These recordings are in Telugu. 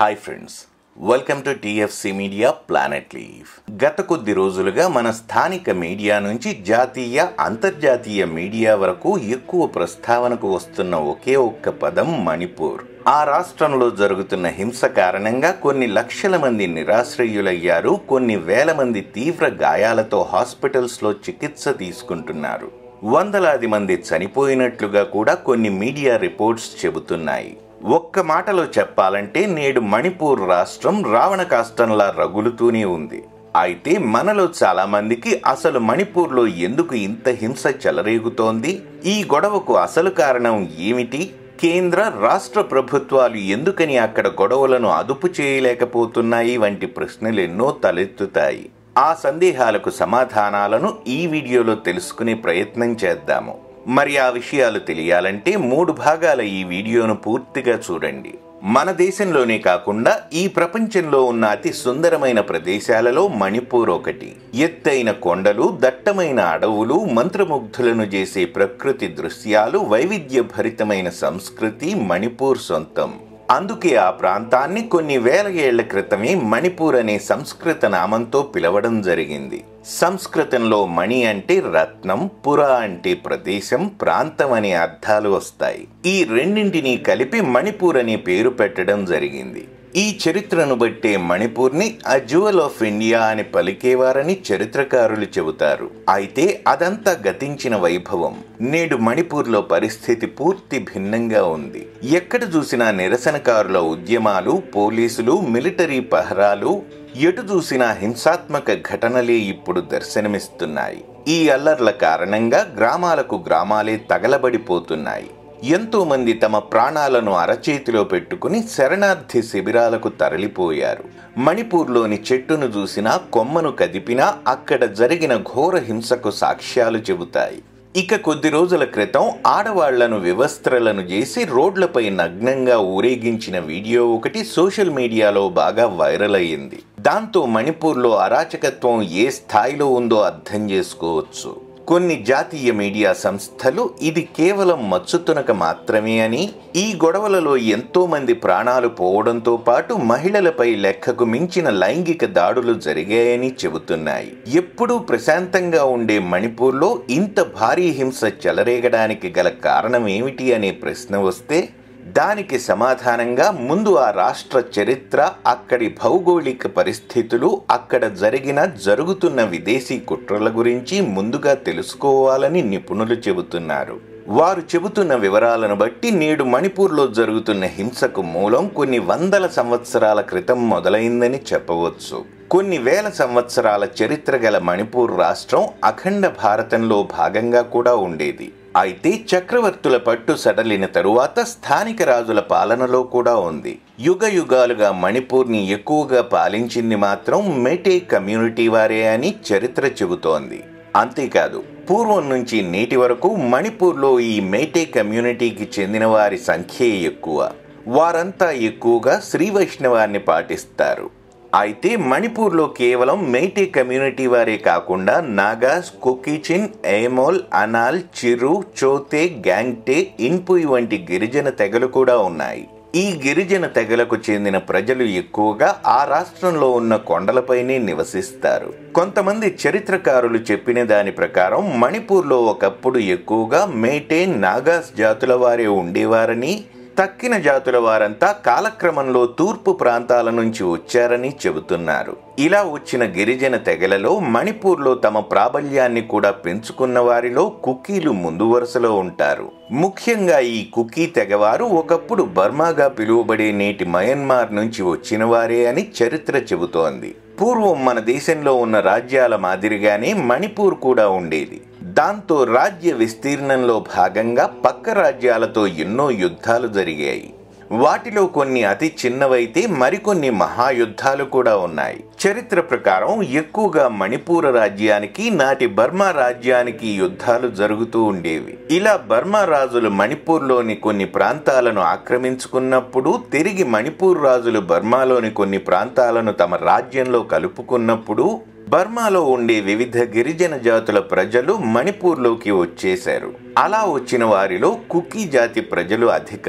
hi friends welcome to TFC media planet లీవ్ గత కొద్ది రోజులుగా మన స్థానిక మీడియా నుంచి జాతీయ అంతర్జాతీయ మీడియా వరకు ఎక్కువ ప్రస్తావనకు వస్తున్న ఒకే ఒక్క పదం మణిపూర్ ఆ రాష్ట్రంలో జరుగుతున్న హింస కారణంగా కొన్ని లక్షల మంది నిరాశ్రయులయ్యారు కొన్ని వేల మంది తీవ్ర గాయాలతో హాస్పిటల్స్లో చికిత్స తీసుకుంటున్నారు వందలాది మంది చనిపోయినట్లుగా కూడా కొన్ని మీడియా రిపోర్ట్స్ చెబుతున్నాయి ఒక్క మాటలో చెప్పాలంటే నేడు మణిపూర్ రాష్ట్రం రావణ కాష్టంలా రగులుతూనే ఉంది అయితే మనలో చాలా మందికి అసలు మణిపూర్లో ఎందుకు ఇంత హింస చెలరేగుతోంది ఈ గొడవకు అసలు కారణం ఏమిటి కేంద్ర రాష్ట్ర ప్రభుత్వాలు ఎందుకని అక్కడ గొడవలను అదుపు చేయలేకపోతున్నాయి వంటి ప్రశ్నలు ఎన్నో తలెత్తుతాయి ఆ సందేహాలకు సమాధానాలను ఈ వీడియోలో తెలుసుకునే ప్రయత్నం చేద్దాము మరి ఆ విషయాలు తెలియాలంటే మూడు భాగాల ఈ వీడియోను పూర్తిగా చూడండి మన దేశంలోనే కాకుండా ఈ ప్రపంచంలో ఉన్న అతి సుందరమైన ప్రదేశాలలో మణిపూర్ ఒకటి ఎత్తైన కొండలు దట్టమైన అడవులు మంత్రముగ్ధులను చేసే ప్రకృతి దృశ్యాలు వైవిధ్యభరితమైన సంస్కృతి మణిపూర్ సొంతం అందుకే ఆ ప్రాంతాన్ని కొన్ని వేల ఏళ్ల క్రితమే మణిపూర్ అనే సంస్కృత నామంతో పిలవడం జరిగింది సంస్కృతంలో మణి అంటే రత్నం పుర అంటే ప్రదేశం ప్రాంతం అనే అర్థాలు వస్తాయి ఈ రెండింటినీ కలిపి మణిపూర్ అనే పేరు పెట్టడం జరిగింది ఈ చరిత్రను బట్టే మణిపూర్ని అ జ్యువెల్ ఆఫ్ ఇండియా అని పలికేవారని చరిత్రకారులు చెబుతారు అయితే అదంతా గతించిన వైభవం నేడు మణిపూర్లో పరిస్థితి పూర్తి భిన్నంగా ఉంది ఎక్కడ చూసినా నిరసనకారుల ఉద్యమాలు పోలీసులు మిలిటరీ పహరాలు ఎటు చూసినా హింసాత్మక ఘటనలే ఇప్పుడు దర్శనమిస్తున్నాయి ఈ అల్లర్ల కారణంగా గ్రామాలకు గ్రామాలే తగలబడిపోతున్నాయి ఎంతో మంది తమ ప్రాణాలను అరచేతిలో పెట్టుకుని శరణార్థి శిబిరాలకు తరలిపోయారు మణిపూర్లోని చెట్టును చూసినా కొమ్మను కదిపినా అక్కడ జరిగిన ఘోర హింసకు సాక్ష్యాలు చెబుతాయి ఇక కొద్ది రోజుల క్రితం ఆడవాళ్లను వివస్త్రలను చేసి రోడ్లపై నగ్నంగా ఊరేగించిన వీడియో ఒకటి సోషల్ మీడియాలో బాగా వైరల్ అయ్యింది దాంతో మణిపూర్లో అరాచకత్వం ఏ స్థాయిలో ఉందో అర్థం చేసుకోవచ్చు కొన్ని జాతీయ మీడియా సంస్థలు ఇది కేవలం మచ్చుతునక మాత్రమే అని ఈ గొడవలలో ఎంతో మంది ప్రాణాలు పోవడంతో పాటు మహిళలపై లెక్కకు మించిన లైంగిక దాడులు జరిగాయని చెబుతున్నాయి ఎప్పుడూ ప్రశాంతంగా ఉండే మణిపూర్లో ఇంత భారీ హింస చెలరేగడానికి గల కారణం ఏమిటి అనే ప్రశ్న వస్తే దానికి సమాధానంగా ముందు ఆ రాష్ట్ర చరిత్ర అక్కడి భౌగోళిక పరిస్థితులు అక్కడ జరిగిన జరుగుతున్న విదేశీ కుట్రల గురించి ముందుగా తెలుసుకోవాలని నిపుణులు చెబుతున్నారు వారు చెబుతున్న వివరాలను బట్టి నేడు మణిపూర్లో జరుగుతున్న హింసకు మూలం కొన్ని వందల సంవత్సరాల క్రితం మొదలైందని చెప్పవచ్చు కొన్ని వేల సంవత్సరాల చరిత్ర గల మణిపూర్ రాష్ట్రం అఖండ భారతంలో భాగంగా కూడా ఉండేది అయితే చక్రవర్తుల పట్టు సడలిన తరువాత స్థానిక రాజుల పాలనలో కూడా ఉంది యుగ యుగాలుగా మణిపూర్ని ఎక్కువగా పాలించింది మాత్రం మేటే కమ్యూనిటీ వారే అని చరిత్ర చెబుతోంది అంతేకాదు పూర్వం నుంచి నేటి వరకు మణిపూర్లో ఈ మేటే కమ్యూనిటీకి చెందిన వారి సంఖ్యే ఎక్కువ వారంతా ఎక్కువగా శ్రీ వైష్ణవాన్ని పాటిస్తారు అయితే మణిపూర్లో కేవలం మేటే కమ్యూనిటీ వారే కాకుండా నాగాస్ కుకీచిన్ ఏమోల్ అనాల్ చిరు చోతే గ్యాంగ్టే ఇన్పుయ్ వంటి గిరిజన తెగలు కూడా ఉన్నాయి ఈ గిరిజన తెగలకు చెందిన ప్రజలు ఎక్కువగా ఆ రాష్ట్రంలో ఉన్న కొండలపైనే నివసిస్తారు కొంతమంది చరిత్రకారులు చెప్పిన దాని ప్రకారం మణిపూర్లో ఒకప్పుడు ఎక్కువగా మేటే నాగాస్ జాతుల వారే ఉండేవారని తక్కిన జాతుల వారంతా కాలక్రమంలో తూర్పు ప్రాంతాల నుంచి వచ్చారని చెబుతున్నారు ఇలా వచ్చిన గిరిజన తెగలలో మణిపూర్లో తమ ప్రాబల్యాన్ని కూడా పెంచుకున్న వారిలో కుకీలు ముందు వరుసలో ఉంటారు ముఖ్యంగా ఈ కుకీ తెగవారు ఒకప్పుడు బర్మాగా పిలువబడే నేటి మయన్మార్ నుంచి వచ్చిన వారే అని చరిత్ర చెబుతోంది పూర్వం మన దేశంలో ఉన్న రాజ్యాల మాదిరిగానే మణిపూర్ కూడా ఉండేది దాంతో రాజ్య విస్తీర్ణంలో భాగంగా పక్క రాజ్యాలతో ఎన్నో యుద్ధాలు జరిగాయి వాటిలో కొన్ని అతి చిన్నవైతే మరికొన్ని మహాయుద్ధాలు కూడా ఉన్నాయి చరిత్ర ప్రకారం ఎక్కువగా మణిపూర రాజ్యానికి నాటి బర్మా రాజ్యానికి యుద్ధాలు జరుగుతూ ఉండేవి ఇలా బర్మా రాజులు మణిపూర్లోని కొన్ని ప్రాంతాలను ఆక్రమించుకున్నప్పుడు తిరిగి మణిపూర్ రాజులు బర్మాలోని కొన్ని ప్రాంతాలను తమ రాజ్యంలో కలుపుకున్నప్పుడు బర్మాలో ఉండే వివిధ గిరిజన జాతుల ప్రజలు మణిపూర్లోకి వచ్చేశారు అలా వచ్చిన వారిలో కుకీ జాతి ప్రజలు అధికం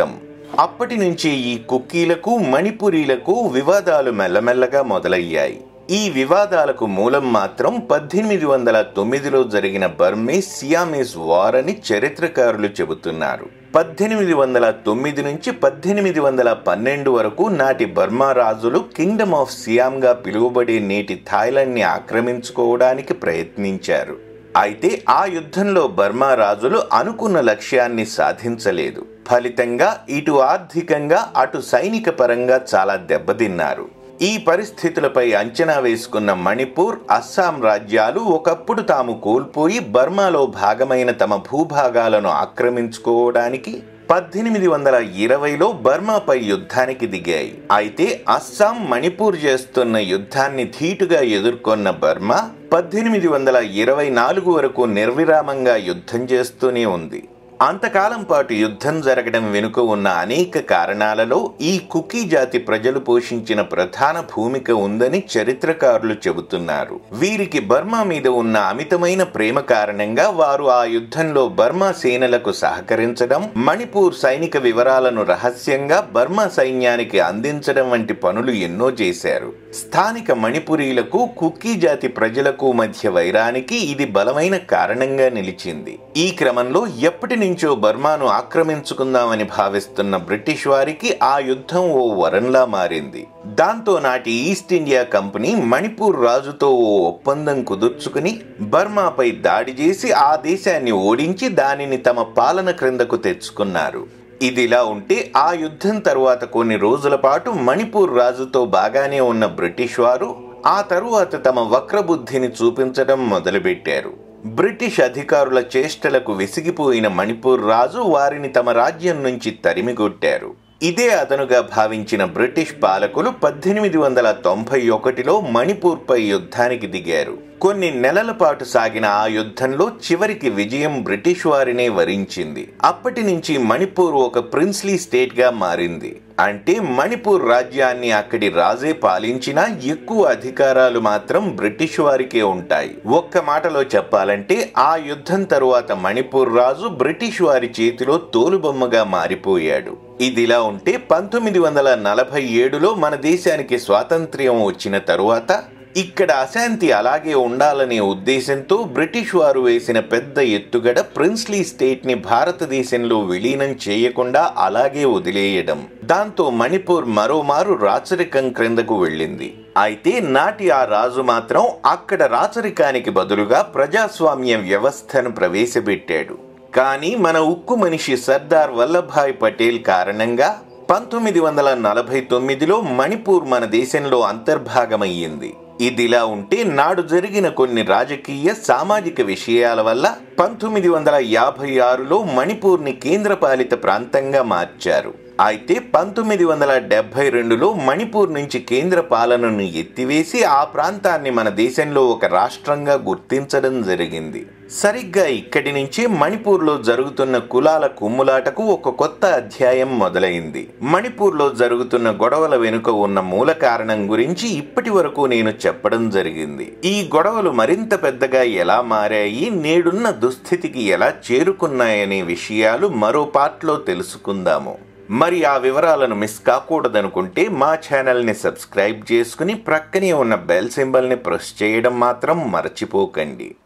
అప్పటి నుంచి ఈ కుక్కీలకు మణిపురీలకు వివాదాలు మెల్లమెల్లగా మొదలయ్యాయి ఈ వివాదాలకు మూలం మాత్రం పద్దెనిమిది వందల తొమ్మిదిలో జరిగిన బర్మేస్ సియామేస్ వార్ అని చరిత్రకారులు చెబుతున్నారు పద్దెనిమిది వందల తొమ్మిది నుంచి పద్దెనిమిది వందల పన్నెండు వరకు నాటి బర్మా రాజులు కింగ్డమ్ ఆఫ్ సియామ్గా పిలువబడే నేటి థాయిలాండ్ని ఆక్రమించుకోవడానికి ప్రయత్నించారు అయితే ఆ యుద్ధంలో బర్మా రాజులు అనుకున్న లక్ష్యాన్ని సాధించలేదు ఫలితంగా ఇటు ఆర్థికంగా అటు సైనిక పరంగా చాలా దెబ్బతిన్నారు ఈ పరిస్థితులపై అంచనా వేసుకున్న మణిపూర్ అస్సాం రాజ్యాలు ఒకప్పుడు తాము కోల్పోయి బర్మాలో భాగమైన తమ భూభాగాలను ఆక్రమించుకోవడానికి పద్దెనిమిది వందల ఇరవైలో బర్మాపై యుద్ధానికి దిగాయి అయితే అస్సాం మణిపూర్ చేస్తున్న యుద్ధాన్ని ధీటుగా ఎదుర్కొన్న బర్మా పద్దెనిమిది వందల ఇరవై నాలుగు వరకు నిర్విరామంగా యుద్ధం చేస్తూనే ఉంది అంతకాలం పాటు యుద్ధం జరగడం వెనుక ఉన్న అనేక కారణాలలో ఈ కుకీ జాతి ప్రజలు పోషించిన ప్రధాన భూమిక ఉందని చరిత్రకారులు చెబుతున్నారు వీరికి బర్మా మీద ఉన్న అమితమైన ప్రేమ కారణంగా వారు ఆ యుద్ధంలో బర్మా సేనలకు సహకరించడం మణిపూర్ సైనిక వివరాలను రహస్యంగా బర్మా సైన్యానికి అందించడం వంటి పనులు ఎన్నో చేశారు స్థానిక మణిపురీలకు కుక్కీ జాతి ప్రజలకు మధ్య వైరానికి ఇది బలమైన కారణంగా నిలిచింది ఈ క్రమంలో ఎప్పటి నుంచో బర్మాను ఆక్రమించుకుందామని భావిస్తున్న బ్రిటిష్ వారికి ఆ యుద్ధం ఓ వరంలా మారింది దాంతో నాటి ఈస్ట్ ఇండియా కంపెనీ మణిపూర్ రాజుతో ఓ ఒప్పందం కుదుర్చుకుని బర్మాపై దాడి చేసి ఆ దేశాన్ని ఓడించి దానిని తమ పాలన క్రిందకు తెచ్చుకున్నారు ఇదిలా ఉంటే ఆ యుద్ధం తరువాత కొన్ని రోజుల పాటు మణిపూర్ రాజుతో బాగానే ఉన్న బ్రిటిష్ వారు ఆ తరువాత తమ వక్రబుద్ధిని చూపించడం మొదలుపెట్టారు బ్రిటిష్ అధికారుల చేష్టలకు విసిగిపోయిన మణిపూర్ రాజు వారిని తమ రాజ్యం నుంచి తరిమికొట్టారు ఇదే అదనుగా భావించిన బ్రిటిష్ పాలకులు పద్దెనిమిది వందల తొంభై ఒకటిలో మణిపూర్పై యుద్ధానికి దిగారు కొన్ని నెలల పాటు సాగిన ఆ యుద్ధంలో చివరికి విజయం బ్రిటిష్ వారినే వరించింది అప్పటి నుంచి మణిపూర్ ఒక ప్రిన్స్లీ స్టేట్ గా మారింది అంటే మణిపూర్ రాజ్యాన్ని అక్కడి రాజే పాలించినా ఎక్కువ అధికారాలు మాత్రం బ్రిటిష్ వారికే ఉంటాయి ఒక్క మాటలో చెప్పాలంటే ఆ యుద్ధం తరువాత మణిపూర్ రాజు బ్రిటిష్ వారి చేతిలో తోలుబొమ్మగా మారిపోయాడు ఇదిలా ఉంటే పంతొమ్మిది వందల నలభై ఏడులో మన దేశానికి స్వాతంత్ర్యం వచ్చిన తరువాత ఇక్కడ అశాంతి అలాగే ఉండాలనే ఉద్దేశంతో బ్రిటిష్ వారు వేసిన పెద్ద ఎత్తుగడ ప్రిన్స్లీ స్టేట్ ని భారతదేశంలో విలీనం చేయకుండా అలాగే వదిలేయడం దాంతో మణిపూర్ మరోమారు రాచరికం క్రిందకు వెళ్ళింది అయితే నాటి ఆ రాజు మాత్రం అక్కడ రాచరికానికి బదులుగా ప్రజాస్వామ్య వ్యవస్థను ప్రవేశపెట్టాడు కానీ మన ఉక్కు మనిషి సర్దార్ వల్లభాయ్ పటేల్ కారణంగా పంతొమ్మిది వందల నలభై తొమ్మిదిలో మణిపూర్ మన దేశంలో అంతర్భాగమయ్యింది ఇదిలా ఉంటే నాడు జరిగిన కొన్ని రాజకీయ సామాజిక విషయాల వల్ల పంతొమ్మిది వందల యాభై ఆరులో మణిపూర్ని కేంద్రపాలిత ప్రాంతంగా మార్చారు అయితే పంతొమ్మిది వందల డెబ్బై రెండులో మణిపూర్ నుంచి కేంద్ర పాలనను ఎత్తివేసి ఆ ప్రాంతాన్ని మన దేశంలో ఒక రాష్ట్రంగా గుర్తించడం జరిగింది సరిగ్గా ఇక్కడి నుంచే మణిపూర్లో జరుగుతున్న కులాల కుమ్ములాటకు ఒక కొత్త అధ్యాయం మొదలైంది మణిపూర్లో జరుగుతున్న గొడవల వెనుక ఉన్న మూల కారణం గురించి ఇప్పటి వరకు నేను చెప్పడం జరిగింది ఈ గొడవలు మరింత పెద్దగా ఎలా మారాయి నేడున్న దుస్థితికి ఎలా చేరుకున్నాయనే విషయాలు మరో పార్ట్లో తెలుసుకుందాము మరి ఆ వివరాలను మిస్ కాకూడదనుకుంటే మా ఛానల్ని సబ్స్క్రైబ్ చేసుకుని ప్రక్కనే ఉన్న బెల్ సింబల్ని ప్రెస్ చేయడం మాత్రం మర్చిపోకండి